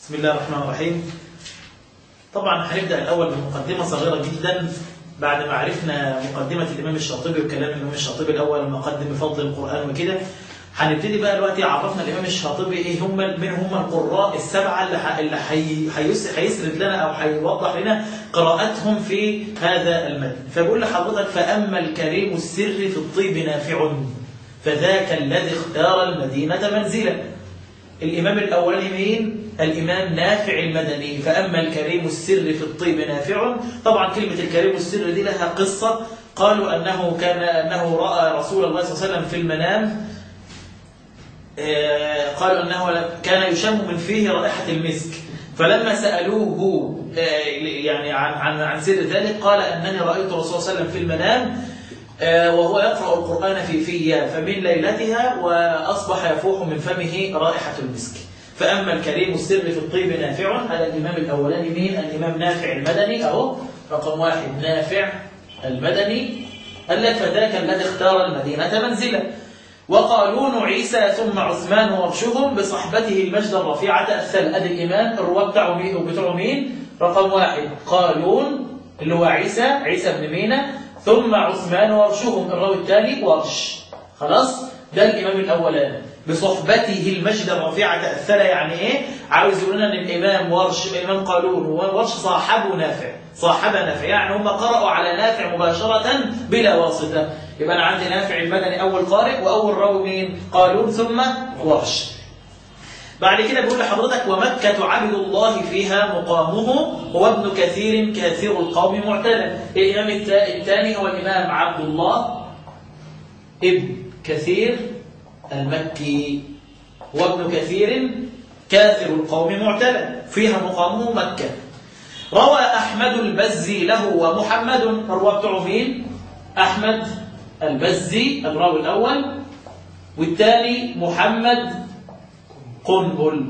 بسم الله الرحمن الرحيم طبعا هنبدأ الأول بمقدمة صغيرة جدا بعد ما عرفنا مقدمة الإمام الشاطبي وكلام الإمام الشاطبي الأول المقدم بفضل القرآن وكده هنبتدي بقى دلوقتي عرفنا الإمام الشاطبي إيه هم من هم القراء السبعة اللي ح- اللي حي- هيس- هيسرد لنا أو هيوضح لنا قراءتهم في هذا المتن فبقول لحضرتك فأما الكريم السر في الطيب نافع فذاك الذي اختار المدينة منزلا الإمام الأولاني مين؟ الإمام نافع المدني فأما الكريم السر في الطيب نافع طبعا كلمة الكريم السر دي لها قصة قالوا أنه كان أنه رأى رسول الله صلى الله عليه وسلم في المنام آه، قالوا أنه كان يشم من فيه رائحة المسك فلما سألوه آه، يعني عن عن عن سر ذلك قال أنني رأيت الرسول صلى الله عليه وسلم في المنام آه، وهو يقرأ القرآن في فيا فمن ليلتها وأصبح يفوح من فمه رائحة المسك فأما الكريم السر في الطيب نافع هذا الإمام الأولاني مين؟ الإمام نافع المدني أهو رقم واحد نافع المدني قال لك فذاك الذي اختار المدينة منزلا وقالون عيسى ثم عثمان ورشهم بصحبته المجد الرفيعة الثل أدي الإمام الرواة بتاعه مين بتوعه مين؟ رقم واحد قالون اللي هو عيسى عيسى بن مينا ثم عثمان ورشهم الراوي الثاني ورش خلاص ده الإمام الأولاني بصحبته المجد الرفيعة الثلا يعني إيه؟ عاوز يقول لنا إن الإمام ورش الإمام قالون ورش صاحبه نافع صاحب نافع يعني هم قرأوا على نافع مباشرة بلا واسطة يبقى أنا عندي نافع المدني أول قارئ وأول راوي مين؟ قالون ثم ورش بعد كده بيقول لحضرتك ومكة عبد الله فيها مقامه هو ابن كثير كثير القوم معتلا الإمام التا- الثاني هو الإمام عبد الله ابن كثير المكي هو ابن كثير كاثر القوم معتلا فيها مقامه مكة روى أحمد البزي له ومحمد الرواة بتوعه مين؟ أحمد البزي الراوي الأول والثاني محمد قنبل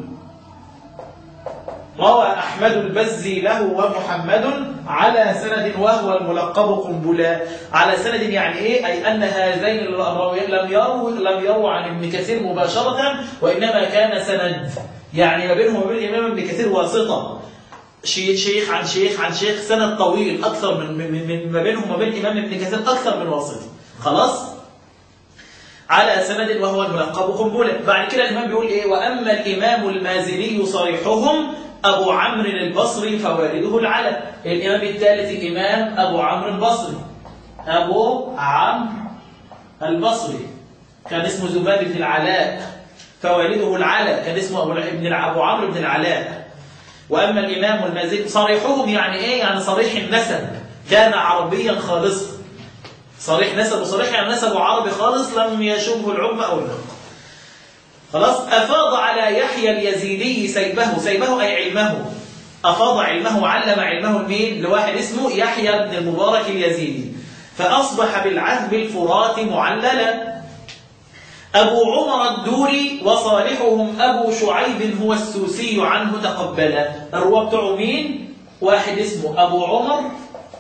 روى أحمد البزي له ومحمد على سند وهو الملقب قنبلا على سند يعني إيه أي أن هذين الراويين لم يروا لم يروا عن ابن كثير مباشرة وإنما كان سند يعني ما بينهم وبين الإمام ابن كثير واسطة شي- شيخ عن شيخ عن شيخ سند طويل أكثر من من من ما بينهم وبين الإمام ابن كثير أكثر من واسطة خلاص على سند وهو الملقب قنبلة بعد كده الإمام بيقول إيه وأما الإمام المازني صريحهم أبو عمرو البصري فوالده العلى الإمام الثالث الإمام أبو عمرو البصري أبو عمرو البصري كان اسمه زباب بن العلاء فوالده العلاء كان اسمه أبو ابن أبو عمرو بن العلاء وأما الإمام المازني صريحهم يعني إيه يعني صريح النسب كان عربيا خالصا صريح نسب وصريح يعني نسبه عربي خالص لم يشبه العم أو النق خلاص أفاض على يحيى اليزيدي سيبه سيبه أي علمه أفاض علمه وعلم علمه لمين لواحد اسمه يحيى بن المبارك اليزيدي فأصبح بالعذب الفرات معللا أبو عمر الدوري وصالحهم أبو شعيب هو السوسي عنه تقبلا الرواة بتوعه مين واحد اسمه أبو عمر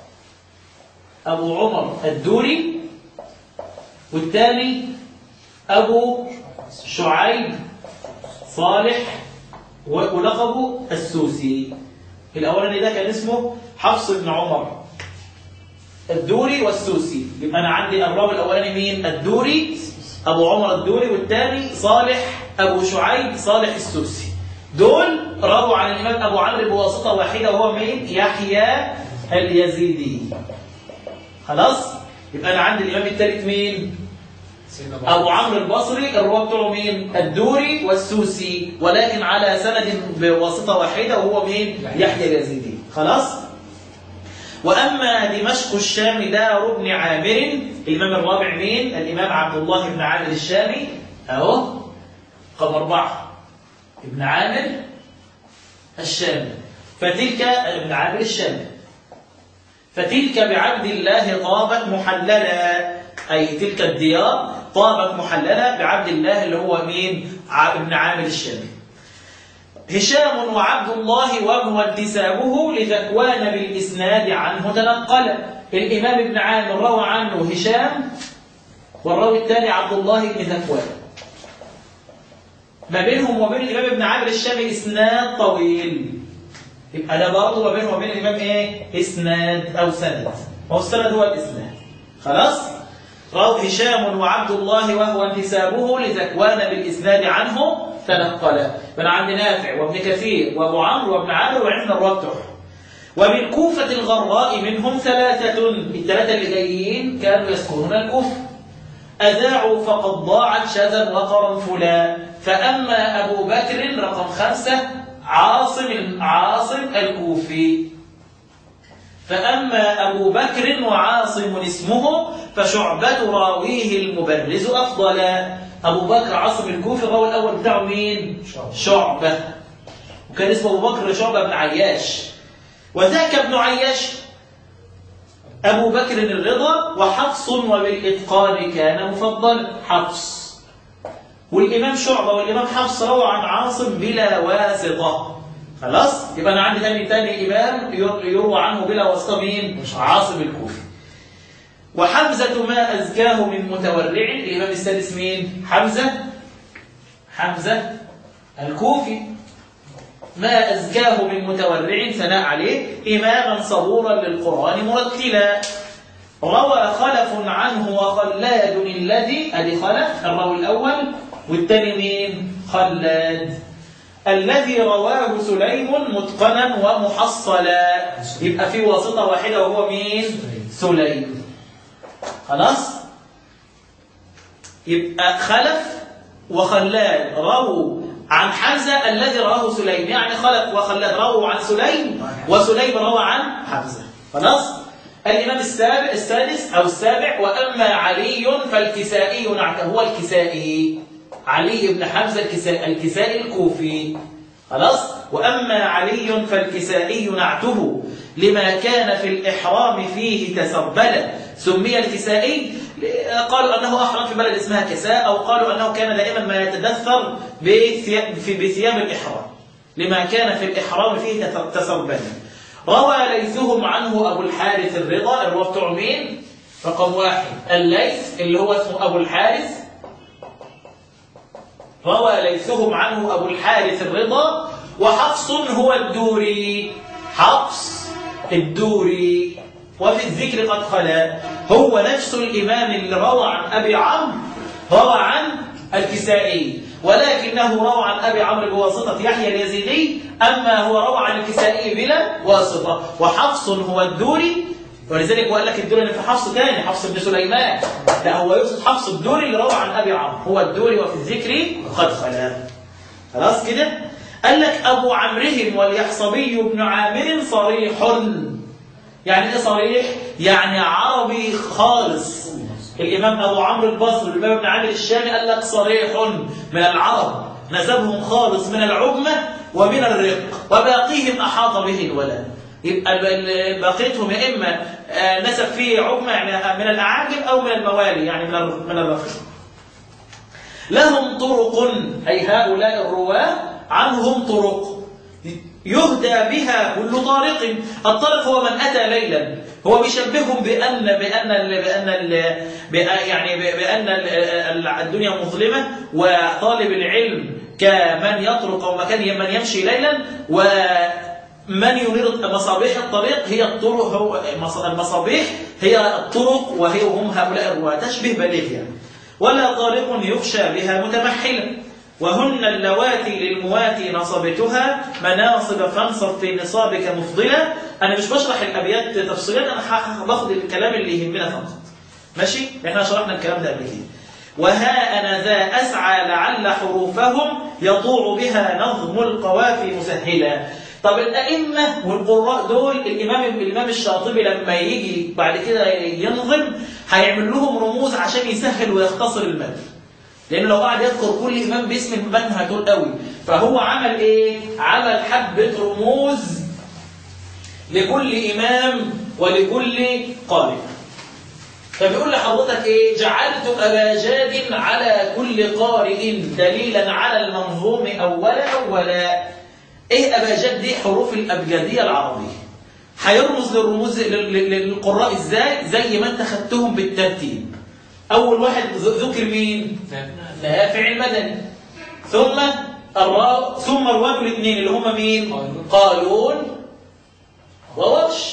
أبو عمر الدوري والثاني أبو شعيب صالح ولقبه السوسي الأولاني ده كان اسمه حفص بن عمر الدوري والسوسي يبقى أنا عندي الراوي الأولاني مين الدوري أبو عمر الدوري والثاني صالح أبو شعيب صالح السوسي دول رووا عن الإمام أبو عمرو بواسطة واحدة وهو مين يحيى اليزيدي خلاص يبقى أنا عندي الإمام الثالث مين أبو عمرو البصري الرواة بتوعه مين الدوري والسوسي ولكن على سند بواسطة واحدة وهو مين يحيى اليزيدي خلاص وأما دمشق الشام دار ابن عامر الإمام الرابع مين الإمام عبد الله بن عامر الشامي أهو رقم أربعة ابن عامر الشامي فتلك ابن عامر الشامي فتلك بعبد الله طابت محللا أي تلك الديار طابت محللة بعبد الله اللي هو مين ع- ابن عامر الشامي هشام وعبد الله وهو انتسابه لذكوان بالإسناد عنه تنقل الإمام ابن عامر روى عنه هشام والراوي الثاني عبد الله بن ذكوان ما بينهم وبين الإمام ابن عامر الشامي إسناد طويل يبقى ده برضه ما بينهم وبين الإمام إيه؟ إسناد أو سند هو السند هو الإسناد خلاص؟ رواه هشام وعبد الله وهو انتسابه لذكوان بالإسناد عنه تنقلا من عند نافع وابن كثير وابو عمرو وابن عامر وعند الرواه بتوعهم وبالكوفة الغراء منهم ثلاثة الثلاثة اللي جايين كانوا يسكنون الكوفة أذاعوا فقد ضاعت شذا وقرنفلا فأما أبو بكر رقم خمسة عاصم عاصم الكوفي فأما أبو بكر وعاصم اسمه فشعبة راويه المبرز أفضلا أبو بكر عاصم الكوفي الراوي الأول بتاعه مين؟ شعبة. شعبة وكان اسمه أبو بكر شعبة بن عياش وذاك ابن عياش أبو بكر الرضا وحفص وبالإتقان كان مفضل حفص والإمام شعبة والإمام حفص روى عن عاصم بلا واسطة خلاص يبقى أنا عندي تاني تاني إمام ير- يروى عنه بلا واسطة مين عاصم الكوفي وحمزة ما أزكاه من متورع الإمام السادس مين حمزة حمزة الكوفي ما أزكاه من متورع ثناء عليه إماما صبورا للقرآن مرتلا روى خلف عنه وخلاد الذي أدي خلف الراوي الأول والثاني مين خلاد الذي رواه سليم متقنا ومحصلا يبقى في واسطة واحدة وهو مين سليم خلاص يبقى خلف وخلاد رووا عن حمزة الذي رواه سليم يعني خلف وخلاد رووا عن سليم وسليم روى عن حمزة خلاص الإمام السابع السادس أو السابع وأما علي فالكسائي نعته هو الكسائي علي بن حمزة الكسائي, الكسائي الكوفي خلاص وأما علي فالكسائي نعته لما كان في الإحرام فيه تسربلا سمي الكسائي قالوا أنه أحرم في بلد اسمها كساء أو قالوا أنه كان دائما ما يتدثر بثياب, في بثياب الإحرام لما كان في الإحرام فيه تسربلا روى ليثهم عنه أبو الحارث الرضا الروا بتوع مين؟ رقم واحد الليث اللي هو اسمه أبو الحارث روى ليثهم عنه أبو الحارث الرضا وحفص هو الدوري حفص الدوري وفي الذكر قد خلا هو نفس الإمام اللي روى عن أبي عمرو روى عن الكسائي ولكنه روى عن أبي عمرو بواسطة يحيى اليزيدي أما هو روى عن الكسائي بلا واسطة وحفص هو الدوري ولذلك وقال لك الدوري اللي في حفص تاني حفص بن سليمان لا هو يقصد حفص الدوري اللي روى عن أبي عمرو هو الدوري وفي الذكر قد خلا خلاص كده قال لك أبو عمرهم واليحصبي بن عامر صريح يعني ايه صريح؟ يعني عربي خالص الإمام أبو عمرو البصري الإمام ابن عامر الشامي قال لك صريح من العرب نسبهم خالص من العجمة ومن الرق وباقيهم أحاط به الولد يبقى بقيتهم يا إما نسب فيه عجمة يعني من الأعاجم أو من الموالي يعني من من الرقيق لهم طرق أي هؤلاء الرواة عنهم طرق يهدى بها كل طارق الطارق هو من أتى ليلا هو بيشبههم بأن بأن ال بأن ال يعني بأن ال الدنيا مظلمة وطالب العلم كمن يطرق أو مكان من يمشي ليلا ومن ينير مصابيح الطريق هي الطرق هو المصابيح هي الطرق وهي هم هؤلاء الرواة تشبه بليغ يعني ولا طارق يخشى بها متمحلا وهن اللواتي للمواتي نصبتها مناصب فانصب في نصابك مفضلة أنا مش بشرح الأبيات تفصيلا أنا باخد الكلام اللي يهمنا فقط ماشي؟ إحنا شرحنا الكلام ده قبل كده وها أنا ذا أسعى لعل حروفهم يطوع بها نظم القوافي مسهلا طب الأئمة والقراء دول الإمام الإمام الشاطبي لما يجي بعد كده ينظم هيعمل لهم رموز عشان يسهل ويختصر المتن لأنه لو قعد يذكر كل إمام باسم المتن هتقول قوي فهو عمل إيه؟ عمل حبة رموز لكل إمام ولكل قارئ فبيقول لحضرتك إيه؟ جعلت أبا جاد على كل قارئ دليلا على المنظوم أولا أولا إيه أبا جاد دي حروف الأبجدية العربية هيرمز للرموز للقراء إزاي؟ زي ما أنت خدتهم بالترتيب أول واحد ذكر مين؟ نافع المدني ثم الراء ثم الواو الاثنين اللي هم مين قالون وورش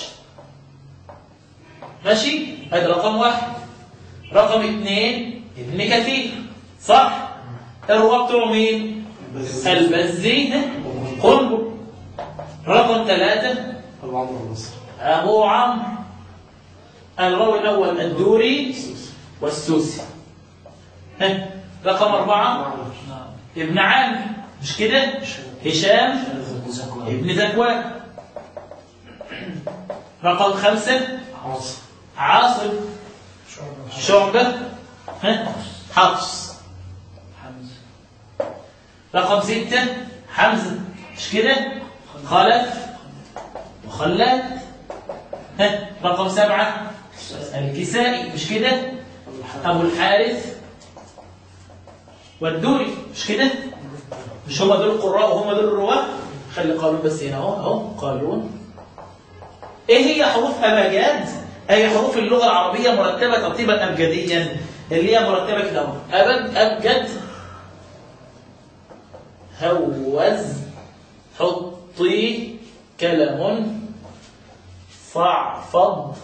ماشي هذا رقم واحد رقم اثنين ابن كثير صح الرواة بتوع مين البزي قنبل رقم ثلاثة أبو عمرو البصري أبو عمرو الراوي الأول الدوري والسوسي ها رقم أربعة ابن عامر مش كده هشام ابن ذكوان رقم خمسة عاصم عاصم شعبة ها حفص رقم ستة حمزة مش كده خلف وخلات ها رقم سبعة الكسائي مش كده أبو الحارث والدوري مش كده مش هم دول القراء وهم دول الرواة خلي قالون بس هنا اهو اهو قالون ايه هي حروف ابجاد اي حروف اللغه العربيه مرتبه ترتيبا ابجديا اللي هي مرتبه كده اهو ابد ابجد هوز حطي كلم فعفض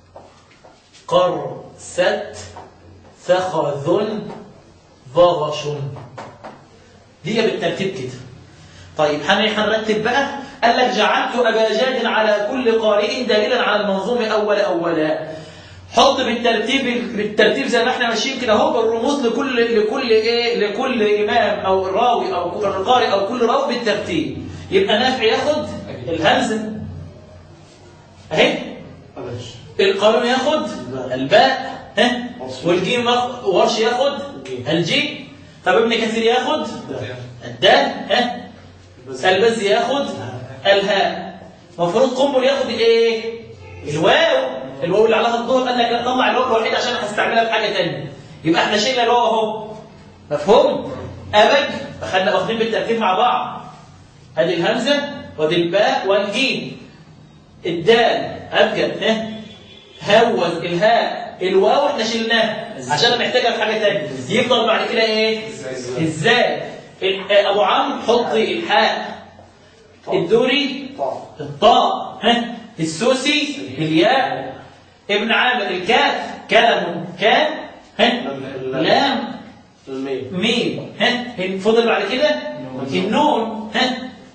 قرست فخذ ضغش دي بالترتيب كده طيب هن- هنرتب بقى قال لك جعلت أبا جاد على كل قارئ دليلا على المنظوم أول أولا حط بالترتيب بالترتيب زي ما احنا ماشيين كده اهو الرموز لكل لكل ايه لكل امام او راوي او قارئ او كل راوي بالترتيب يبقى نافع ياخد الهمزه اهي أبش القانون ياخد الباء ها والجيم ياخد- ورش ياخد الجيم طب ابن كثير ياخد الدال ها البز ياخد الهاء المفروض قنبل ياخد ايه الواو الواو اللي عليها الظهر قال لك لا طلع الواو الوحيد عشان هستعملها في حاجه ثانيه يبقى احنا شلنا الواو اهو مفهوم ابج خدنا واخدين بالترتيب مع بعض ادي الهمزه وادي الباء والجيم الدال ابجد ها هوز الهاء الواو احنا شلناها عشان محتاجها في حاجه ثانيه يفضل بعد كده ايه ازاي ال- ابو عمرو حطي الحاء الدوري طاء الطاء ها السوسي الياء ابن عامر الكاف كلم كان ها لام الميم ميم ها فضل بعد كده النون ها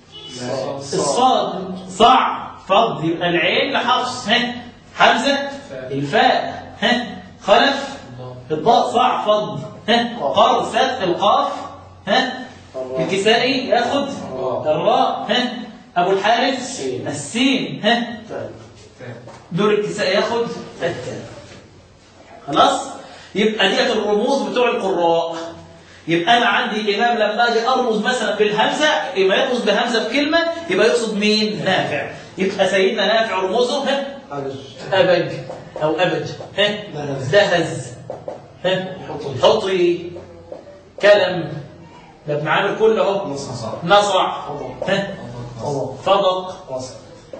الصاد صع فض يبقى العين لحفص ها حمزه الفاء ها خلف الضاء صع فض ها قرصت القاف ها الكسائي ياخد الراء ها ابو الحارث السين ها تاء دور الكسائي ياخد التاء خلاص يبقى ديت الرموز بتوع القراء يبقى انا عندي امام لما اجي ارمز مثلا بالهمزه اما يرمز بهمزه في كلمه يبقى يقصد مين نافع يبقى سيدنا نافع رموزه ها أبش ابج او ابج ها دهز. دهز ها حطي. حطي كلم ده ابن عامر كله اهو نص نصع فضق. ها فضق. فضق وسط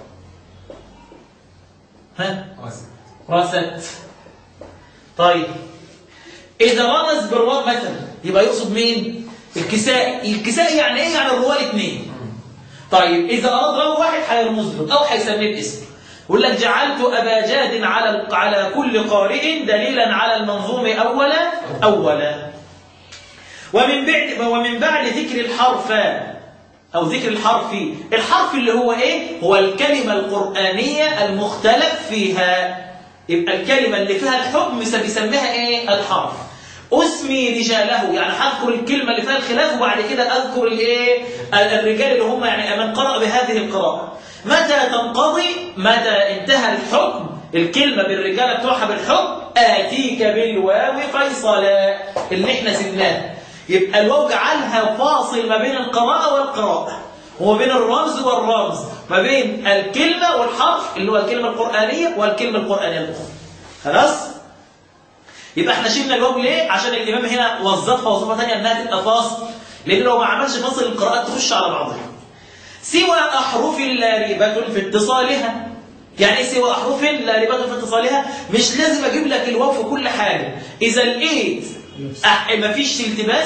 ها رست طيب إذا رمز بالراء مثلا يبقى يقصد مين؟ الكسائي الكسائي يعني إيه؟ يعني الرواة الاثنين طيب إذا أراد راوي واحد هيرمز له أو هيسميه باسم يقول لك جعلت أبا جاد على على كل قارئ دليلا على المنظوم أولا أولا ومن بعد ومن بعد ذكر الحرف أو ذكر الحرف الحرف اللي هو إيه؟ هو الكلمة القرآنية المختلف فيها يبقى الكلمة اللي فيها الحكم بيسميها إيه؟ الحرف أسمي رجاله يعني هذكر الكلمة اللي فيها الخلاف وبعد كده أذكر الإيه؟ الرجال اللي هم يعني من قرأ بهذه القراءة متى تنقضي متى انتهى الحكم الكلمة بالرجالة بتوعها بالحكم آتيك بالواو فيصلا اللي احنا سبناه يبقى الواو جعلها فاصل ما بين القراءة والقراءة وما بين الرمز والرمز ما بين الكلمة والحرف اللي هو الكلمة القرآنية والكلمة القرآنية الأخرى خلاص؟ يبقى احنا شلنا الواو ليه؟ عشان الإمام هنا وظفها وظيفة ثانية إنها تبقى فاصل لأن لو ما عملش فاصل القراءات تخش على بعضها سوى أحرف لا ريبة في اتصالها يعني ايه سوى أحرف لا ريبة في اتصالها مش لازم أجيب لك الواو في كل حاجة إذا لقيت أح... مفيش التباس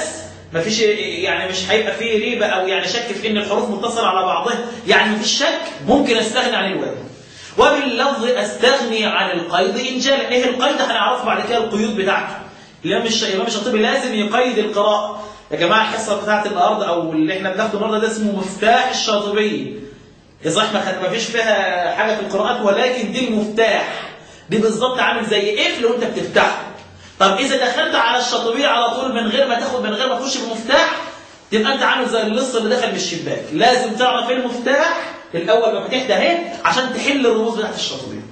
مفيش يعني مش هيبقى فيه ريبة أو يعني شك في إن الحروف متصلة على بعضها يعني مفيش شك ممكن أستغني عن الواو وباللفظ أستغني عن القيد إن جاء إيه القيد هنعرفه بعد كده القيود بتاعته الإمام الش- الإمام الشاطبي لازم يقيد القراءة يا جماعة الحصة بتاعت النهاردة أو اللي إحنا بناخده النهاردة ده اسمه مفتاح الشاطبية يا صح ما خد- ما فيش فيها حاجة في القراءات ولكن دي المفتاح دي بالظبط عامل زي قفل وأنت بتفتحه طب إذا دخلت على الشاطبية على طول من غير ما تاخد من غير ما تخش بالمفتاح تبقى أنت عامل زي اللص اللي دخل من الشباك لازم تعرف إيه المفتاح الأول مفاتيح ده اهي عشان تحل الرموز بتاعت الشاطبية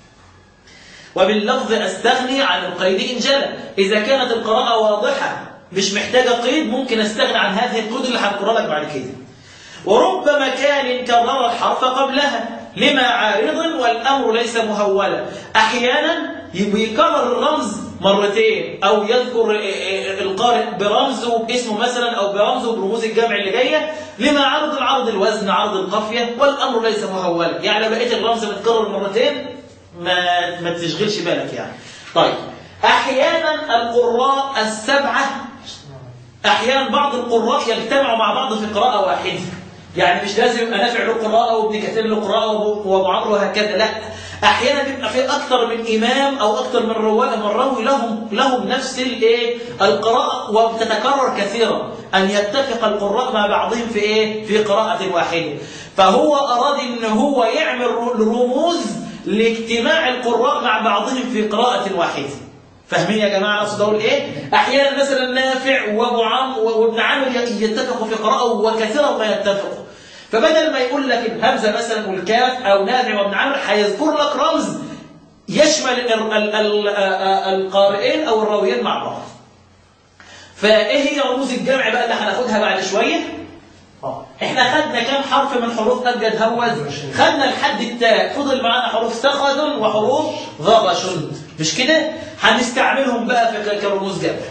وباللفظ أستغني عن القيد إن جلى إذا كانت القراءة واضحة مش محتاجة قيد ممكن أستغني عن هذه القيود اللي هنقرأ لك بعد كده ورب مكان كرر الحرف قبلها لما عارض والأمر ليس مهولا أحيانا يكرر الرمز مرتين أو يذكر القارئ برمزه باسمه مثلا أو برمزه برموز الجمع اللي جاية لما عرض العرض الوزن عرض القافية والأمر ليس مهولا يعني لو لقيت الرمز متكرر مرتين ما ما تشغلش بالك يعني طيب أحيانا القراء السبعة أحيانا بعض القراء يجتمعوا مع بعض في قراءة واحدة يعني مش لازم يبقى نافع له قراءة وابن كثير له قراءة وابو عمرو وهكذا لا أحيانا بيبقى في أكثر من إمام أو أكثر من رواء من راوي لهم لهم نفس الإيه القراءة وبتتكرر كثيرا أن يتفق القراء مع بعضهم في إيه في قراءة واحدة فهو أراد إن هو يعمل رموز لاجتماع القراء مع بعضهم في قراءة واحدة فاهمين يا جماعه اقصد اقول ايه احيانا مثلا نافع وابو عمرو وابن عامر يتفقوا في قراءه وكثيرا ما يتفقوا فبدل ما يقول لك الهمزه مثلا والكاف او نافع وابن عامر هيذكر لك رمز يشمل ال ال ال القارئين او الراويين مع بعض فايه هي رموز الجمع بقى اللي هناخدها بعد شويه احنا خدنا كام حرف من حروف ابجد هوز خدنا لحد التاء فضل معانا حروف سخذ وحروف ضغش مش كده هنستعملهم بقى في كرموز جدول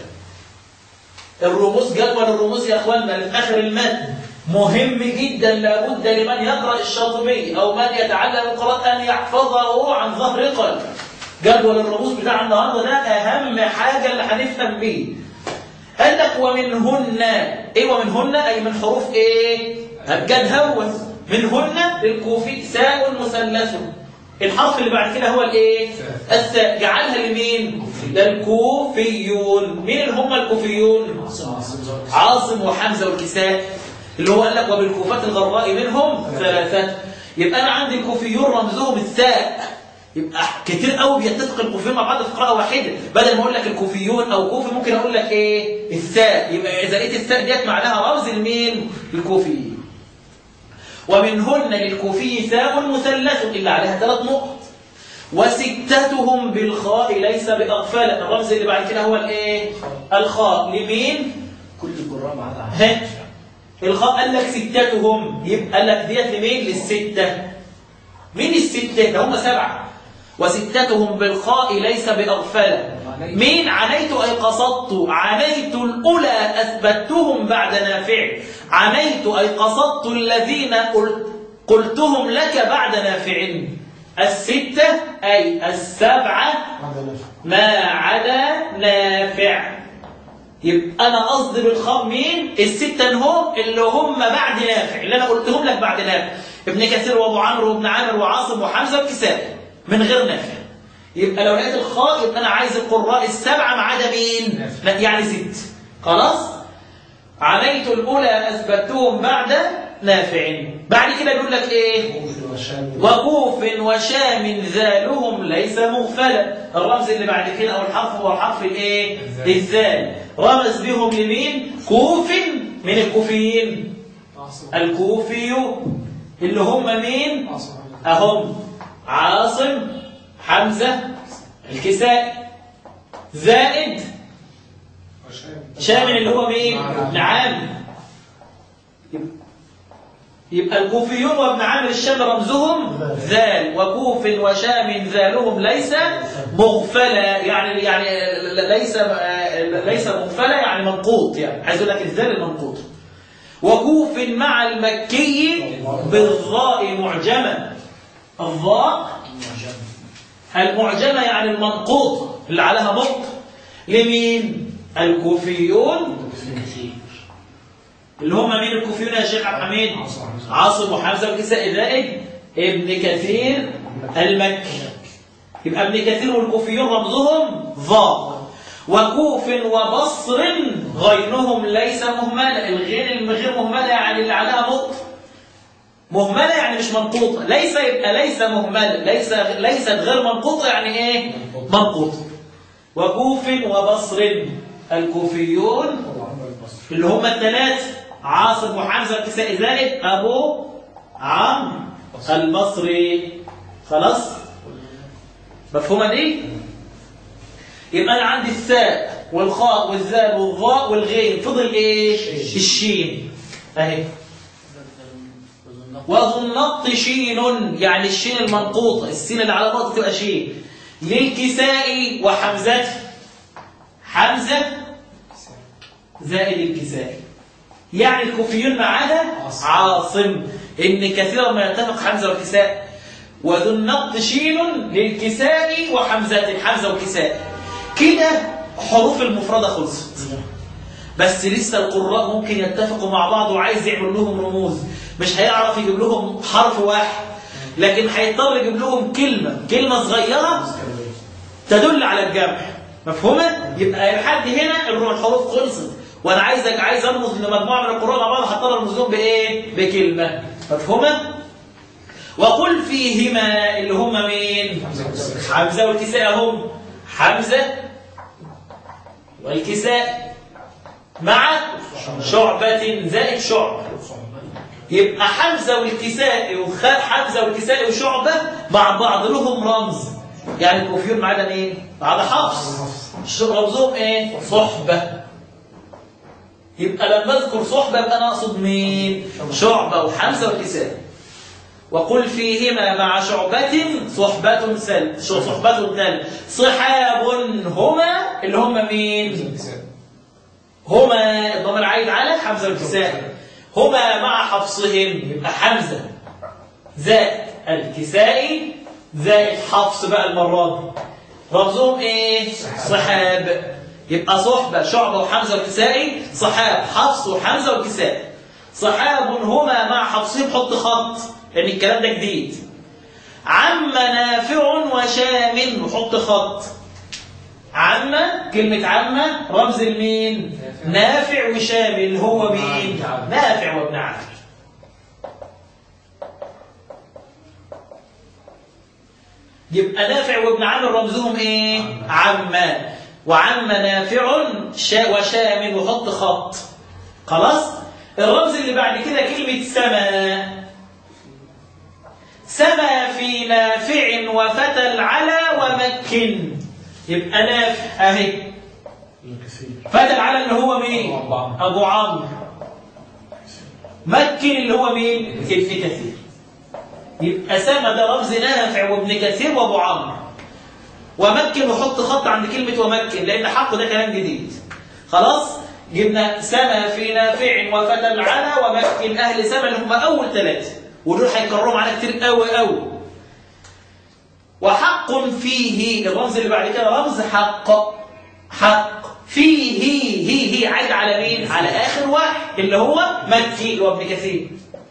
الرموز جدول الرموز يا اخواننا اللي في اخر المتن مهم جدا لابد لمن يقرا الشاطبي او من يتعلم القراءه ان يحفظه عن ظهر قلب جدول الرموز بتاع النهارده ده اهم حاجه اللي هنفهم بيه قال لك ومنهن ايه ومنهن اي من حروف ايه ابجد هوس منهن الكوفي ساء مثلث الحرف اللي بعد كده هو الايه الثاء جعلها لمين للكوفيون مين اللي هم الكوفيون عاصم وحمزه والكساء اللي هو قال لك وبالكوفات الغراء منهم ثلاثه يبقى انا عندي الكوفيون رمزهم الثاء يبقى كتير قوي بيتفق الكوفيون مع بعض في قراءه واحده بدل ما اقول لك الكوفيون او كوفي ممكن اقول لك ايه الثاء يبقى اذا لقيت الثاء ديت معناها رمز لمين الكوفيين ومنهن للكوفي ثاء مثلث إلا عليها ثلاث نقط وستتهم بالخاء ليس بأغفال الرمز اللي بعد كده هو الايه الخاء لمين كل القراء ما عدا ها الخاء قال لك ستتهم يبقى قال لك ديت لمين للستة مين الستة ده هم سبعة وستتهم بالخاء ليس بأغفال مين عنيت أي قصدت عنيت الأولى أثبتهم بعد نافع عنيت أي قصدت الذين قلت قلتهم لك بعد نافع الستة أي السبعة ما عدا نافع يبقى أنا قصدي بالخاء مين الستة هم اللي هم بعد نافع اللي أنا قلتهم لك بعد نافع ابن كثير وابو عمرو وابن عامر وعاصم وحمزة وكساء من غير نافع يبقى لو لقيت الخاء يبقى أنا عايز القراء السبعة ما عدا مين لا يعني ست خلاص عنيت الأولى أثبتهم بعد نافع بعد كده بيقول لك إيه وكوف وشام ذالهم ليس مغفلا الرمز اللي بعد كده أو الحرف هو حرف الإيه الذال رمز بهم لمين كوف من الكوفيين الكوفي اللي هم مين أهم عاصم حمزة الكساء زائد شامل اللي هو مين ابن عامر يبقى الكوفيون وابن عامر الشام رمزهم ذال وكوف وشام ذالهم ليس مغفلا يعني يعني ليس ليس مغفلا يعني منقوط يعني عايز اقول لك الذال المنقوط وكوف مع المكي بالضاء معجمه الضاء المعجمه يعني المنقوط اللي عليها نقط لمين الكوفيون اللي هم مين الكوفيون يا شيخ عبد الحميد عاصم وحمزه والكسائي زائد ابن كثير المكي يبقى ابن كثير والكوفيون رمزهم ظا وكوف وبصر غيرهم ليس مهملة الغير الغير مهملة يعني اللي عليها نقطة مهملة يعني مش منقوطة ليس يبقى ليس مهملة ليس ليست غير منقوطة يعني ايه منقوطة وكوف وبصر الكوفيون اللي هم الثلاثة عاصم وحمزة الكسائي زائد أبو عمرو البصري خلاص مفهومة دي يبقى أنا عندي الثاء والخاء والذال والظاء والغين فضل إيه الشين أهي وظنط شين يعني الشين المنقوطة السين اللي على نقطة تبقى شين للكساء وحمزة حمزة زائد الكساء يعني الكوفيون ما عدا عاصم ان كثيرا ما يتفق حمزه والكساء وذو النقط شين للكساء وحمزه حمزه وكساء كده حروف المفرده خلصت بس لسه القراء ممكن يتفقوا مع بعض وعايز يعمل لهم رموز مش هيعرف يجيب لهم حرف واحد لكن هيضطر يجيب لهم كلمه كلمه صغيره تدل على الجمع مفهومه يبقى لحد هنا الحروف خلصت وانا عايزك عايز ارمز لمجموعه من القراء مع بعض هضطر ارمز لهم بايه بكلمه مفهومه وقل فيهما اللي هم مين حمزه والكساء هم حمزه والكساء مع شعبة زائد شعبة يبقى حمزة والكساء وخال حمزة والكساء وشعبة مع بعض لهم رمز يعني الكوفيون ما عدا ايه؟ ما عدا حفص رمزهم ايه؟ صحبة يبقى لما اذكر صحبة يبقى انا اقصد مين؟ شعبة وحمزة والكساء وقل فيهما مع شعبة صحبة سل صحبة تل صحاب هما اللي هم مين؟ هما الضمير عايد على حمزة والكساء هما مع حفصهم يبقى حمزة زائد الكسائي زائد حفص بقى المرة دي رمزهم ايه؟ صحاب يبقى صحبة شعبة وحمزة والكسائي صحاب حفص وحمزة والكسائي صحاب هما مع حفصهم حط خط لأن الكلام ده جديد عم نافع وشام وحط خط عم كلمة عم رمز المين نافع وشام اللي هو مين نافع وابن عامر يبقى نافع وابن عامر رمزهم ايه عم وعم نافع شا وشام وحط خط خلاص الرمز اللي بعد كده كلمة سما سما في نافع وفتى العلا ومكن يبقى نافع اهي فتى العلا اللي هو مين ابو عمرو مكن اللي هو مين ابن كثير يبقى سما ده رمز نافع وابن كثير وابو عمرو ومكن وحط خط عند كلمة ومكن لأن حقه ده كلام جديد خلاص جبنا سما في نافع وفتى العلا ومكن أهل سما اللي هم أول ثلاثة ودول هيكرروا معانا كتير قوي قوي وحق فيه الرمز اللي بعد كده رمز حق حق فيه هي هي عايد على مين على آخر واحد اللي هو مكي اللي هو ابن كثير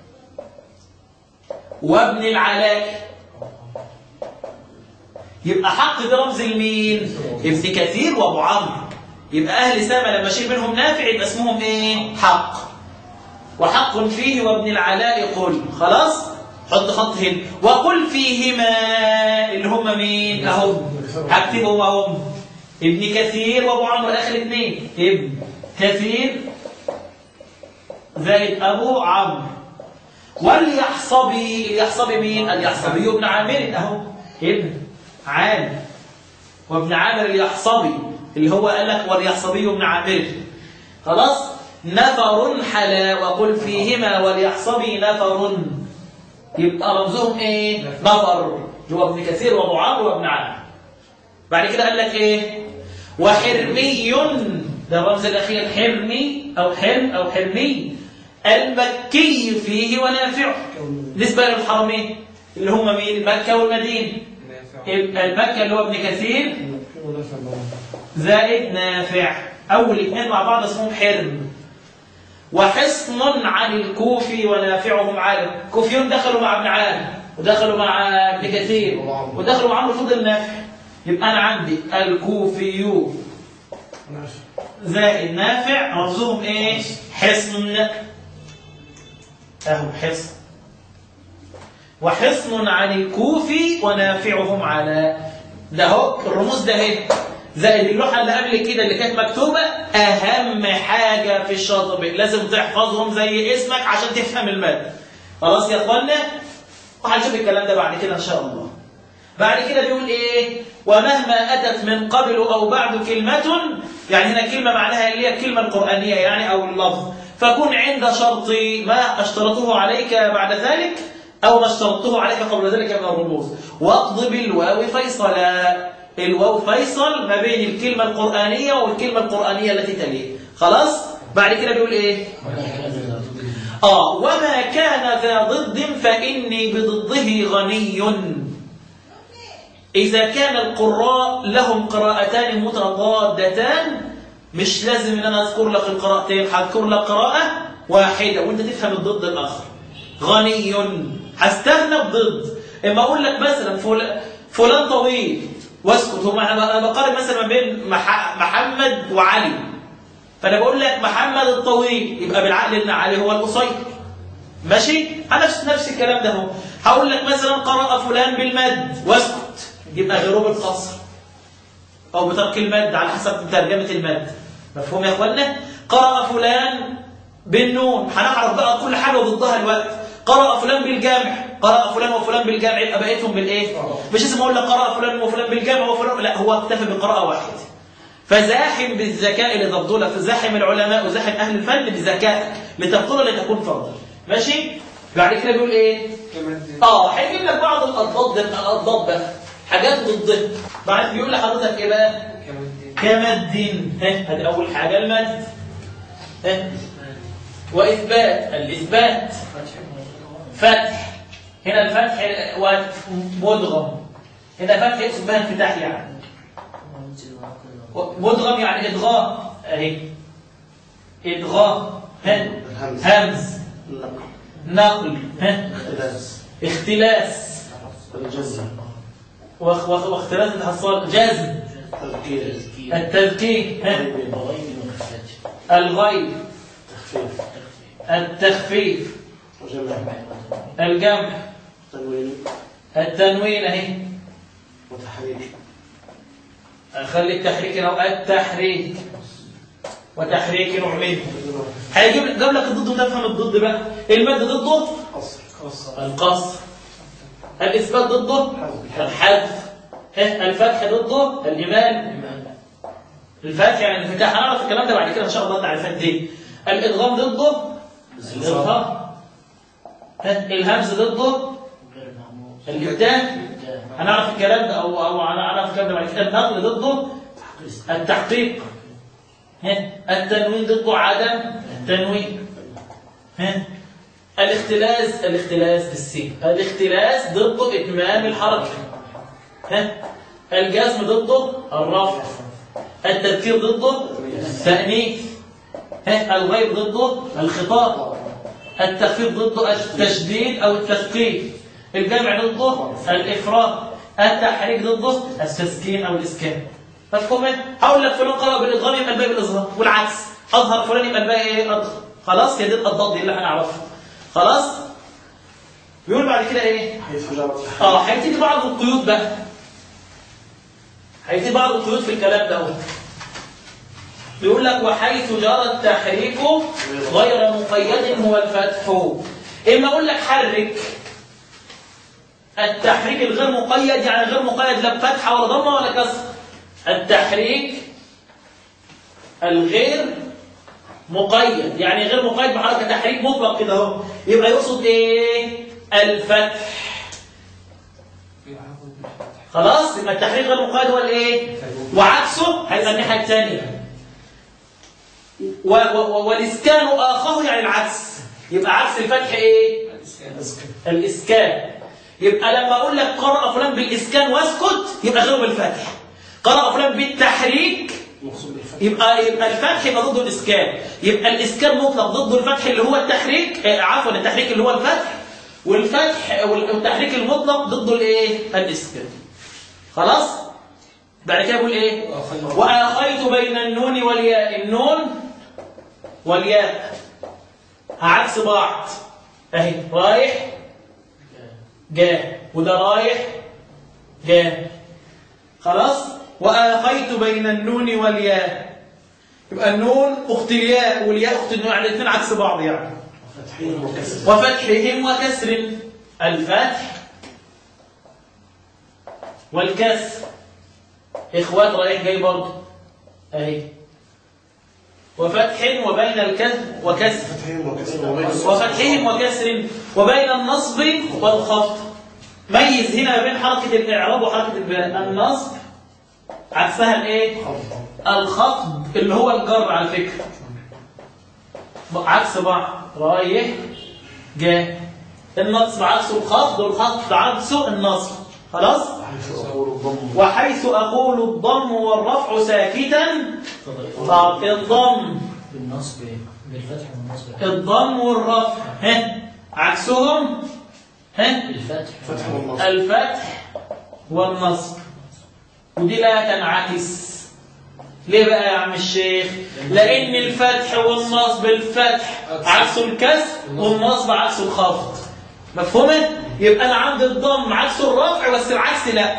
وابن العلاء يبقى حق ده رمز لمين ابن كثير وابو عمرو يبقى اهل سما لما اشيل منهم نافع يبقى اسمهم ايه حق وحق فيه وابن العلاء قل خلاص حط خط هنا وقل فيهما اللي هم مين اهو هكتبهم اهم ابن كثير وابو عمرو اخر اثنين ابن كثير زائد ابو عمرو واليحصبي اليحصبي مين اليحصبي ابن عامر اهو ابن عامر وابن عامر اليحصبي اللي هو قال لك واليحصبي ابن عامر خلاص نفر حلا وقل فيهما واليحصبي نفر يبقى رمزهم ايه نفر اللي هو ابن كثير وابو عمرو وابن عامر بعد كده قال لك ايه وحرمي ده الرمز الاخير حرمي او حرم او حرمي المكي فيه ونافع نسبه للحرمين اللي هم مين مكه والمدينه المكة اللي هو ابن كثير زائد نافع أول اثنين مع بعض اسمهم حرم وحصن عن الكوفي ونافعهم عالم كوفيون دخلوا مع ابن عالم ودخلوا مع ابن كثير ودخلوا مع عمرو فضل نافع يبقى انا عندي الكوفي زائد نافع رمزهم ايه حصن اهو حصن وحصن عن الكوفي ونافعهم على ده اهو الرموز ده اهي زائد اللوحه اللي قبل كده اللي كانت مكتوبه اهم حاجه في الشاطبي لازم تحفظهم زي اسمك عشان تفهم الماده خلاص يا اخوانا وهنشوف الكلام ده بعد كده ان شاء الله بعد كده بيقول ايه ومهما اتت من قبل او بعد كلمه يعني هنا كلمه معناها اللي هي الكلمه القرانيه يعني او اللفظ فكن عند شرط ما اشترطه عليك بعد ذلك او ما اشترطه عليك قبل ذلك من الرموز واقض بالواو فيصلا الواو فيصل ما بين الكلمه القرانيه والكلمه القرانيه التي تليه خلاص بعد كده بيقول ايه آه وما كان ذا ضد فإني بضده غني إذا كان القراء لهم قراءتان متضادتان مش لازم ان انا اذكر لك القراءتين هذكر لك قراءة واحدة وانت تفهم الضد الاخر غني هستغنى بضد اما اقول لك مثلا فل... فلان طويل واسكت هو انا بقارن مثلا ما بين مح... محمد وعلي فانا بقول لك محمد الطويل يبقى بالعقل ان علي هو القصير ماشي نفس نفس الكلام ده هو هقول لك مثلا قرأ فلان بالمد واسكت يبقى غيره بالقصر او بترك المد على حسب ترجمه المد مفهوم يا اخوانا قرأ فلان بالنون هنعرف بقى كل حاجه ضدها الوقت قرأ فلان بالجامع قرأ فلان وفلان بالجامع يبقى بقيتهم بالايه مش اسمه اقول لك قرأ فلان وفلان بالجامع وفلان لا هو اكتفى بقراءه واحده فزاحم بالذكاء لتفضل فزاحم العلماء وزاحم اهل الفن بذكائك لتفضل لتكون فرضا ماشي بعد كده بيقول ايه اه هيجيب لك بعض الاضداد الاضداد بقى حاجات ضده بعد بيقول لحضرتك ايه بقى كمد ها هذه اول حاجه المد ها واثبات الاثبات فتح هنا الفتح ومدغم هنا فتح اسمها انفتاح يعني مدغم يعني ادغام اهي ادغام ها همز نقل ها اختلاس الجزم واختلاس الحصال جزم تذكير التذكير ها الغيب تخفيف التخفيف وجمع الجمع تنوين التنوين اهي وتحريك خلي التحريك او التحريك وتحريك نوع منه هيجيب جاب لك الضد وتفهم الضد بقى المد ضده قصر القصر الاثبات ضده الحذف ها، الفتح ضده الايمان الفتح يعني الانفتاح هنعرف الكلام ده بعد كده ان شاء الله التعريفات دي الادغام ضده الاظهار ها، الهمز ضده الابداع هنعرف الكلام ده او او هنعرف الكلام ده بعد كده النقل ضده التحقيق ها، التنوين ضده عدم التنوين ها الاختلاس الاختلاس بالسين الاختلاس ضده اتمام الحركه ها الجزم ضده الرفع التذكير ضده التأنيث ها الغيب ضده الخطاب التخفيف ضده التشديد او التثقيل الجمع ضده الافراط التحريك ضده التسكين او الاسكان مفهوم إيه؟ هقول لك فلان قرأ بالادغام يبقى الباقي بالاظهار والعكس اظهر فلان يبقى الباقي ايه اظهر خلاص هي دي الضاد دي اللي هنعرفها خلاص بيقول بعد كده ايه حيث جرت اه هيبتدي بعض القيود بقى هيبتدي بعض القيود في الكلام ده اهو بيقول لك وحيث جرى التحريك غير مقيد هو الفتح اما اقول لك حرك التحريك الغير مقيد يعني غير مقيد لا بفتحه ولا ضمه ولا كسر التحريك الغير مقيد يعني غير مقيد بحركه تحريك مطلق كده اهو يبقى يقصد ايه الفتح خلاص يبقى التحريك غير مقيد هو الايه وعكسه هيبقى الناحيه الثانيه و- و- والاسكان اخاه يعني العكس يبقى عكس الفتح ايه الاسكان يبقى لما اقول لك قرأ فلان بالاسكان واسكت يبقى غيره بالفتح قرأ فلان بالتحريك المقصود بالفتح يبقى يبقى الفتح يبقى ضده الاسكان يبقى الاسكان مطلق ضده الفتح اللي هو التحريك آه، عفوا التحريك اللي هو الفتح والفتح والتحريك المطلق ضده الايه الاسكان خلاص بعد كده بقول ايه واخيت بين النون والياء النون والياء عكس بعض اهي رايح جاء وده رايح جاء خلاص واخيت بين النون والياء يبقى النون اخت الياء والياء اخت النون يعني الاثنين عكس بعض يعني فتحين وكسر وفتحهم وكسر الفتح والكسر اخوات رايح جاي برضه اهي وفتح وبين الكسر وكسر فتحين وكسر وبين وفتحهم وكسر وبين النصب والخفض ميز هنا ما بين حركة الإعراب وحركة البناء النصب عكسها الايه الخفض اللي هو الجر على فكرة عكس بعض رايح جاء النصب عكسه الخفض والخفض عكسه النصب خلاص حيث أقول الضم وحيث أقول الضم والرفع ساكتا طب الضم بالنصب بالفتح والنصب الضم والرفع ها عكسهم ها الفتح فتح والنصب الفتح والنصب ودي لا تنعكس ليه بقى يا عم الشيخ لان الفتح والنصب الفتح عكسه الكسر والنصب عكسه الخفض مفهومه يبقى انا عندي الضم عكسه الرفع بس العكس لا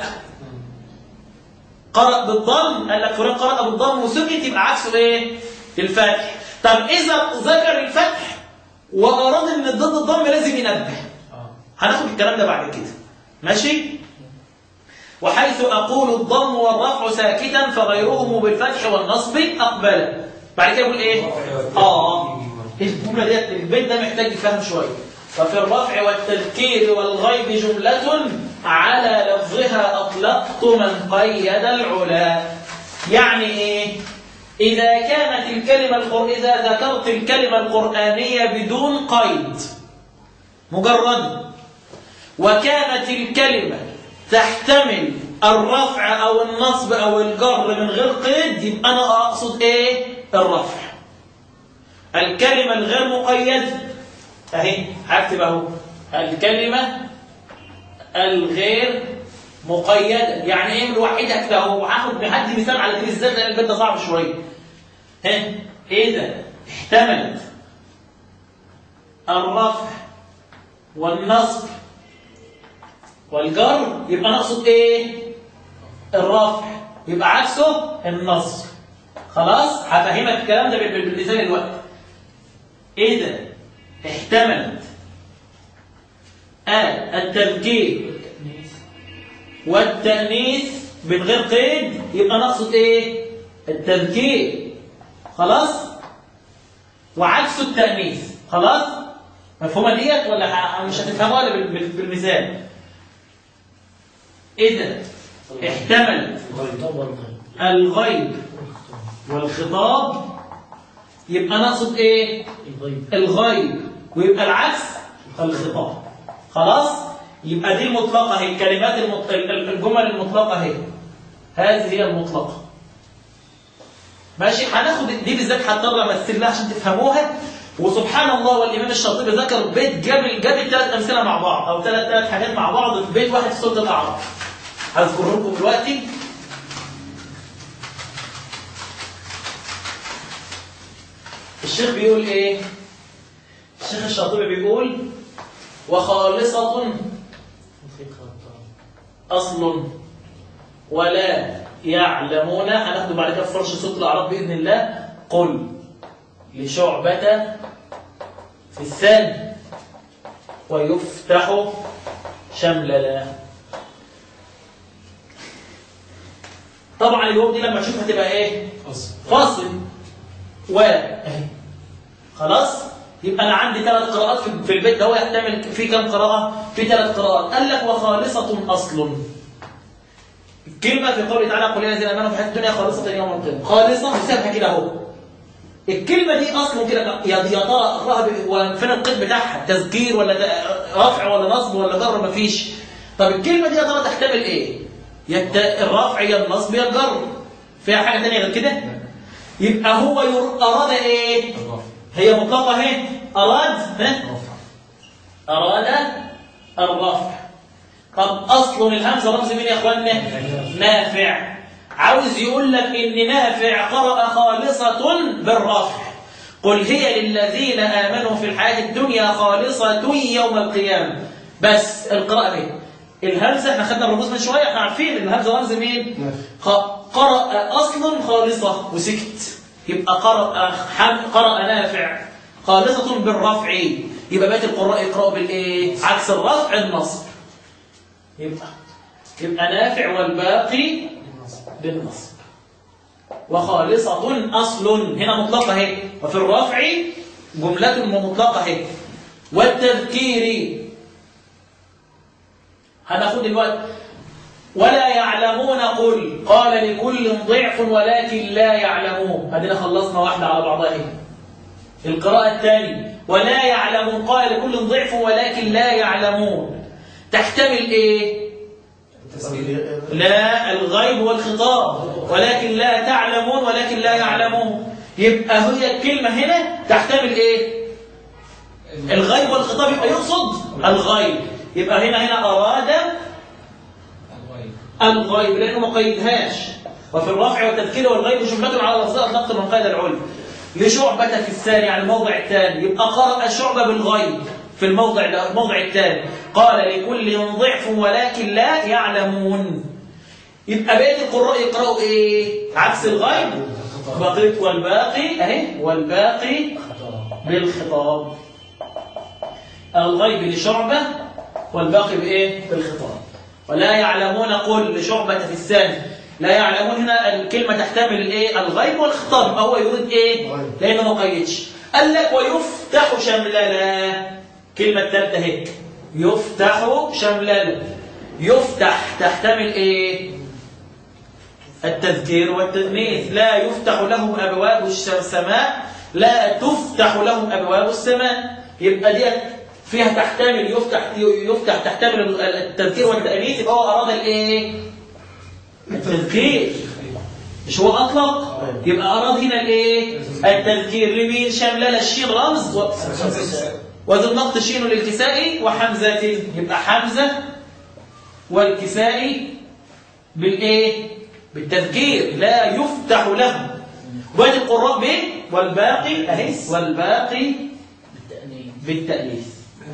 قرأ بالضم قال لك فلان قرأ بالضم وسكت يبقى عكسه ايه الفتح طب اذا ذكر الفتح واراد ان ضد الضم لازم ينبه اه هناخد الكلام ده بعد كده ماشي وحيث أقول الضم والرفع ساكتا فغيرهم بالفتح والنصب أقبل بعد كده يقول إيه آه الجملة ديت البيت ده محتاج يفهم شوية ففي الرفع والتذكير والغيب جملة على لفظها أطلقت من قيد العلا يعني إيه إذا كانت الكلمة القر... إذا ذكرت الكلمة القرآنية بدون قيد مجرد وكانت الكلمة تحتمل الرفع أو النصب أو الجر من غير قيد يبقى أنا أقصد إيه الرفع الكلمة الغير مقيدة أهي هكتب أهو الكلمة الغير مقيدة يعني إيه الوحيد هكتب أهو هاخد بحد مثال على دي بالذات لأن البيت ده صعب شوية ها إيه ده احتملت الرفع والنصب والجر يبقى نقصد ايه الرفع يبقى عكسه النصب خلاص هفهمك الكلام ده بال- بالمثال الوقت ايه ده احتملت آه التذكير والتأنيث من غير قيد يبقى نقصد ايه التذكير خلاص وعكسه التأنيث خلاص مفهومة ديت ولا ح- مش هتفهموها ولا بال- بال- بالمثال إذا احتمل الخطاب والغيب الغيب والخطاب يبقى نقصد ايه الغيب الغيب ويبقى العكس الخطاب خلاص يبقى دي المطلقة هي الكلمات المط... ال- ال- الجمل المطلقة هي هذه هي المطلقة ماشي هناخد دي بالذات هضطر امثل لها عشان تفهموها وسبحان الله والامام الشاطبي ذكر بيت جاب جاب الثلاث امثله مع بعض او ثلاث ثلاث حاجات مع بعض في بيت واحد في سوره الاعراف هذكره لكم دلوقتي الشيخ بيقول ايه الشيخ الشاطبي بيقول وخالصة أصل ولا يعلمون هناخده بعد كده في فرش صوت الأعراف بإذن الله قل لشعبة في الثاني ويفتح شمللا طبعا اليوم دي لما تشوفها تبقى ايه فاصل و اهي خلاص يبقى انا عندي ثلاث قراءات في- في البيت ده هو يحتمل في كم قراءه في ثلاث قراءات قال لك وخالصه اصل الكلمه في قوله تعالى قل يا الذين امنوا في الحياه الدنيا خالصه يوم القيامه خالصه حسابها كده اهو الكلمه دي اصلا كده يا يا ترى اقراها ب- وفين القيد بتاعها تذكير ولا ت- رفع ولا نصب ولا جر مفيش طب الكلمه دي يا ترى تحتمل ايه يا الت- الرفع يا النصب يا الجر فيها حاجه ثانيه غير كده يبقى هو ير- أراد إيه هي مطلقة اهي أراد ها؟ أراد الرفع طب أصل الهمزة رمز مين يا أخوانا نافع عاوز يقول لك إن نافع قرأ خالصة بالرفع قل هي للذين آمنوا في الحياة الدنيا خالصة يوم القيامة بس القراءة دي الهمزة احنا خدنا الرموز من شوية احنا عارفين ان الهمزة رمز مين خ- قرأ أصل خالصة وسكت يبقى قرأ حم قرأ نافع خالصة بالرفع يبقى بقية القراء يقرأوا بالإيه؟ عكس الرفع النصب يبقى يبقى نافع والباقي بالنصب وخالصة أصل هنا مطلقة اهي وفي الرفع جملة مطلقة اهي والتذكير هناخد الوقت ولا يعلمون قل قال لكل ضعف ولكن لا يعلمون هدينا خلصنا واحدة على بعضها اهي القراءة الثانية ولا يعلمون قال لكل ضعف ولكن لا يعلمون تحتمل ايه لا الغيب والخطاب ولكن لا تعلمون ولكن لا يعلمون يبقى هي الكلمة هنا تحتمل ايه الغيب والخطاب يبقى يقصد الغيب يبقى هنا هنا أراد الغيب لأنه ما قيدهاش وفي الرفع والتذكير والغيب جملة على لفظها أطلقت من قيد العلم لشعبة في الثاني على الموضع الثاني يبقى قرأ شعبة بالغيب في الموضع ده الموضع الثاني قال لكل ضعف ولكن لا يعلمون يبقى بقية القراء يقرأوا ايه عكس الغيب بقيت والباقي اهي والباقي بالخطاب الغيب لشعبة والباقي بايه بالخطاب ولا يعلمون قل لشعبة في الثاني لا يعلمون هنا الكلمة تحتمل الايه الغيب والخطاب هو يريد ايه لانه ما قيدش قال لك ويفتح شمللا كلمة ثالثة هيك يفتح شمللا يفتح تحتمل ايه التذكير والتدنيث لا يفتح لهم أبواب السماء لا تفتح لهم أبواب السماء يبقى دي فيها تحتمل يفتح يفتح تحتمل التذكير والتأنيث يبقى هو أراد الإيه؟ التذكير مش هو أطلق يبقى أراد هنا الإيه؟ التذكير لمين شملل الشين رمز و... وذو النقط شين للكساء وحمزة يبقى حمزة والكساء بالإيه؟ بالتذكير لا يفتح لهم وادي القراء ب والباقي اهي والباقي بالتأنيث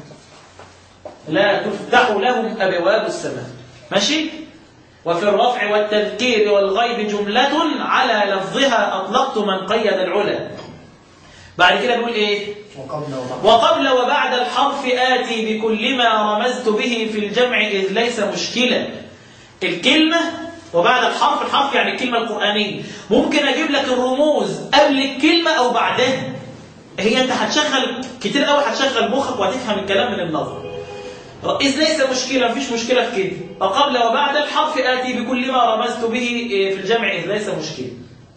لا تفتح لهم أبواب السماء ماشي وفي الرفع والتذكير والغيب جملة على لفظها أطلقت من قيد العلا بعد كده بيقول إيه وقبل وبعد وقبل وبعد الحرف آتي بكل ما رمزت به في الجمع إذ ليس مشكلة الكلمة وبعد الحرف الحرف يعني الكلمة القرآنية ممكن أجيب لك الرموز قبل الكلمة أو بعدها هي أنت هتشغل كتير قوي هتشغل مخك وهتفهم الكلام من النظر إذ ليس مشكلة مفيش مشكلة في كده وقبل وبعد الحرف آتي بكل ما رمزت به في الجمع إذ ليس مشكلة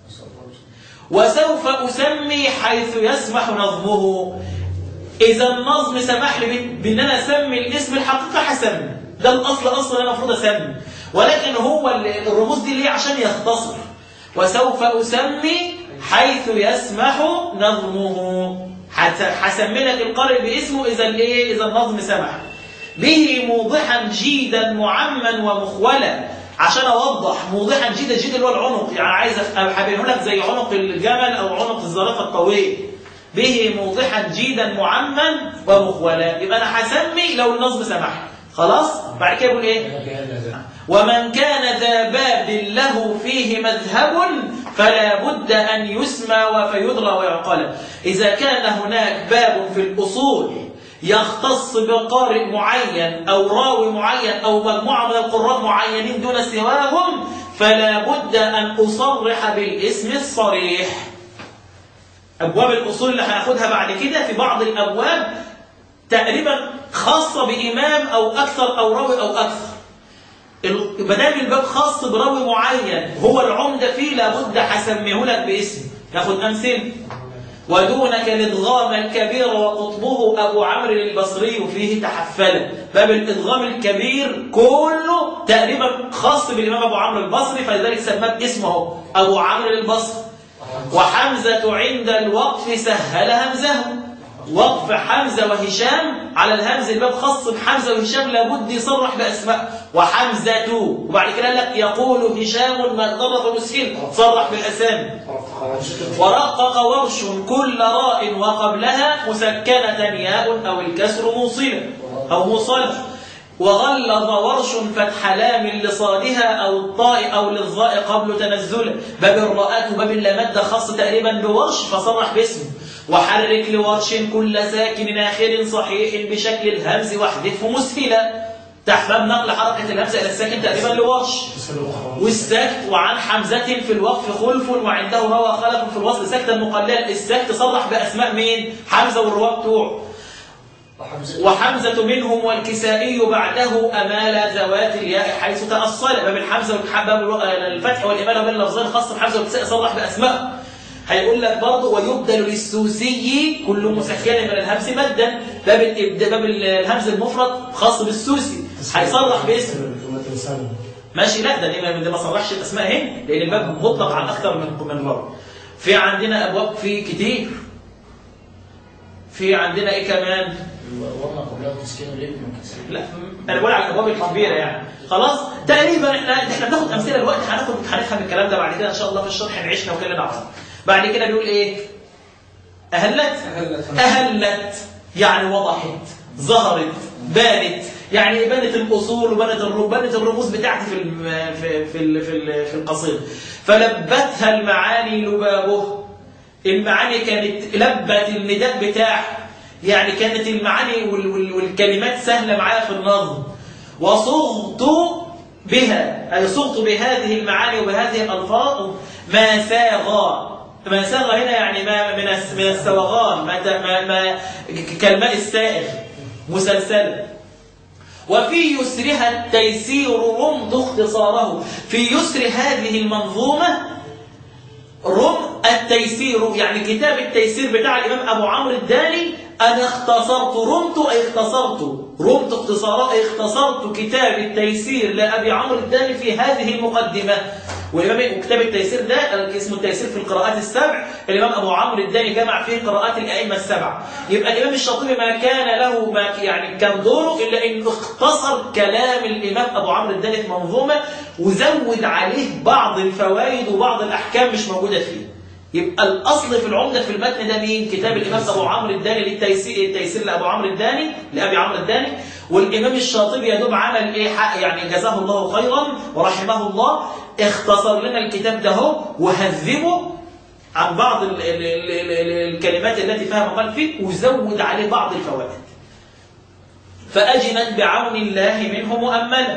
وسوف أسمي حيث يسمح نظمه إذا النظم سمح لي بأن أنا أسمي الاسم الحقيقة هسمي ده الأصل أصلا أنا المفروض أسمي ولكن هو الرموز دي ليه عشان يختصر وسوف أسمي حيث يسمح نظمه هسمي لك القارئ باسمه إذا الإيه إذا النظم سمح به موضحا جيدا معما ومخولا عشان اوضح موضحا جيدا جيدا اللي هو العنق يعني عايز ابينه لك زي عنق الجمل او عنق الزرافه الطويل به موضحا جيدا معما ومخولا يبقى انا هسمي لو النظم سمح خلاص بعد كده يقول ايه ومن كان ذا باب له فيه مذهب فلا بد أن يسمى وفيدرى ويعقل إذا كان هناك باب في الأصول يختص بقارئ معين أو راوي معين أو مجموعة من القراء معينين دون سواهم فلا بد أن أصرح بالاسم الصريح أبواب الأصول اللي هناخدها بعد كده في بعض الأبواب تقريبا خاصة بإمام أو أكثر أو راوي أو أكثر ما دام الباب خاص براوي معين هو العمدة فيه لابد هسميه لك باسم ناخد أمثلة ودونك الادغام الكبير وقطبه أبو عمرو البصري فيه تحفلا باب الادغام الكبير كله تقريبا خاص بالإمام أبو عمرو البصري فلذلك سماه اسمه أبو عمرو البصري وحمزة عند الوقف سهل همزه وقف حمزة وهشام على الهمز الباب خاص بحمزة وهشام لابد يصرح بأسماء وحمزة وبعد كده قال لك يقول هشام ما ضرب مسهل صرح بالأسامي ورقق ورش كل راء وقبلها مسكنة ياء أو الكسر موصلة أو موصلة وغلظ ورش فتح لام لصادها أو الطاء أو للظاء قبل تنزله باب الراءات وباب اللامات ده خاص تقريبا بورش فصرح باسمه وحرك لورش كل ساكن آخر صحيح بشكل الهمز واحذفه مسهلا تحت باب نقل حركة الهمزة إلى الساكن تقريبا لورش والسكت وعن حمزة في الوقف خلف وعنده روى خلف في الوصل سكتا مقللا السكت صرح بأسماء مين حمزة والرواة بتوعه وحمزة منهم والكسائي بعده أمال ذوات الياء حيث تأصل باب الحمزة باب الفتح والإمالة بين اللفظين خاص بحمزة والكسائي صرح بأسماء هيقول لك برضه ويبدل للسوسي كل مسكن من الهمز مدا باب الإبد- باب الهمز المفرد خاص بالسوسي هيصرح باسم ماشي لا ده ليه ما- ده ما صرحش الاسماء هنا لان الباب مطلق عن اكثر من من مره في عندنا ابواب في كتير في عندنا ايه كمان وما قبلها تسكين الابن وكسر لا انا بقول على الابواب الكبيره يعني خلاص تقريبا احنا احنا بناخد امثله دلوقتي هناخد هنفهم الكلام ده بعد كده ان شاء الله في الشرح نعيشنا وكلنا نعرف بعد كده بيقول ايه اهلت اهلت يعني وضحت ظهرت بانت يعني بنت الاصول وبنت الرموز بنت الرموز بتاعتي في الم- في في ال- في, ال- في القصيده فلبتها المعاني لبابه المعاني كانت لبت النداء بتاعه يعني كانت المعاني وال- وال- والكلمات سهله معايا في النظم وصغت بها أي صغت بهذه المعاني وبهذه الألفاظ ما ساغ ما ساغ هنا يعني ما من الس- من السوغان ما ت- ما, ما ك- كالماء السائغ مسلسلا وفي يسرها التيسير رمض اختصاره في يسر هذه المنظومة رم التيسير يعني كتاب التيسير بتاع الإمام أبو عمرو الداني أنا اختصرت رمت أي اختصرت رمت اختصارا أي اختصرت كتاب التيسير لأبي عمرو الداني في هذه المقدمة والإمام وكتاب التيسير ده اسمه التيسير في القراءات السبع الإمام أبو عمرو الداني جمع فيه قراءات الأئمة السبع يبقى الإمام الشاطبي ما كان له ما يعني كان دوره إلا إنه اختصر كلام الإمام أبو عمرو الداني في منظومة وزود عليه بعض الفوائد وبعض الأحكام مش موجودة فيه يبقى الأصل في العمدة في المتن ده مين؟ كتاب الإمام أبو عمرو الداني للتيسير التيسير لأبو عمرو الداني لأبي عمرو الداني والإمام الشاطبي يا دوب عمل إيه حق يعني جزاه الله خيرا ورحمه الله اختصر لنا الكتاب ده هو وهذبه عن بعض ال ال ال ال ال الكلمات التي فيها مقال فيه وزود عليه بعض الفوائد فأجنت بعون الله منه مؤمنا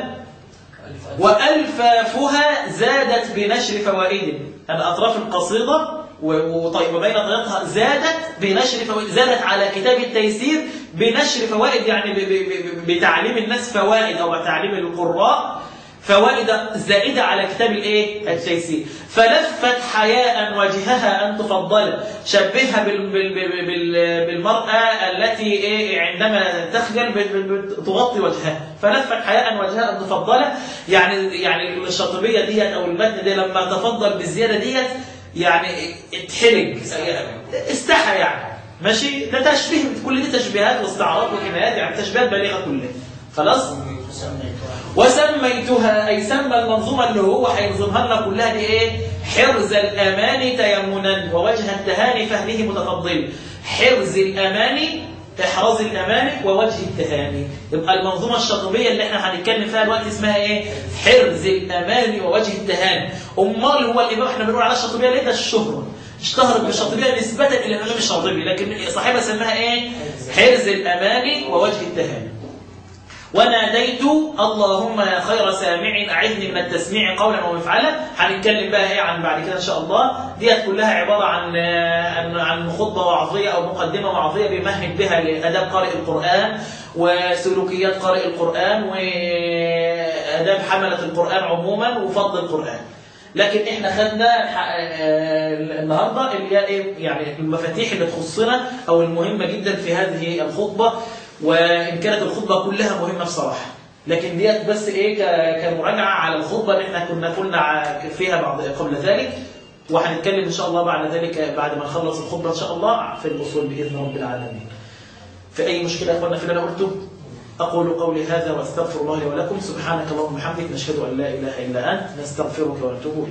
وألفافها زادت بنشر فوائد أنا أطراف القصيدة و- وطيب وبين طريقها زادت بنشر فوائد زادت على كتاب التيسير بنشر فوائد يعني ب- ب- ب- بتعليم الناس فوائد أو بتعليم القراء فوائد زائدة على كتاب الايه التيسير فلفت حياء وجهها أن تفضل شبهها بال بال بال بال بالمرأة التي ايه عندما تخجل بت- بت- تغطي وجهها فلفت حياء وجهها أن تفضل يعني يعني الشاطبية ديت أو المتن ده لما تفضل بالزيادة ديت يعني اتحرج استحى يعني ماشي ده تشبيه كل دي تشبيهات واستعارات وكنايات يعني تشبيهات بالغة كلها خلاص سميتها وسميتها أي سمى المنظومة اللي هو هينظمها لنا كلها دي إيه؟ حرز الأمان تيمنا ووجه التهاني فهمه متفضل حرز الأمان إحراز الأمان ووجه التهاني يبقى المنظومة الشاطبية اللي احنا هنتكلم فيها دلوقتي اسمها إيه؟ حرز الأمان ووجه التهاني أمال هو الإمام احنا بنقول على الشاطبية ليه ده الشهرة اشتهرت بالشاطبية نسبة إلى الإمام الشاطبي لكن صاحبها سماها إيه؟ حرز الأمان ووجه التهاني وناديت اللهم يا خير سامع أعذني من التسميع قولا ومفعلا هنتكلم بقى ايه عن بعد كده ان شاء الله ديت كلها عبارة عن عن عن خطبة وعظية او مقدمة وعظية بيمهد بها لآداب قارئ القرآن وسلوكيات قارئ القرآن وآداب حملة القرآن عموما وفضل القرآن لكن احنا خدنا آه، النهارده اللي هي ايه يعني المفاتيح اللي تخصنا او المهمه جدا في هذه الخطبه وان كانت الخطبه كلها مهمه بصراحه لكن ديت بس ايه ك- كمراجعه على الخطبه اللي احنا كنا قلنا ع- فيها بعض قبل ذلك وهنتكلم إن شاء الله بعد ذلك بعد ما نخلص الخطبة إن شاء الله في الأصول بإذن رب العالمين في أي مشكلة يا أخوانا في اللي أنا قلته أقول قولي هذا وأستغفر الله لي ولكم سبحانك اللهم وبحمدك نشهد أن لا إله إلا أنت نستغفرك ونتوب إليك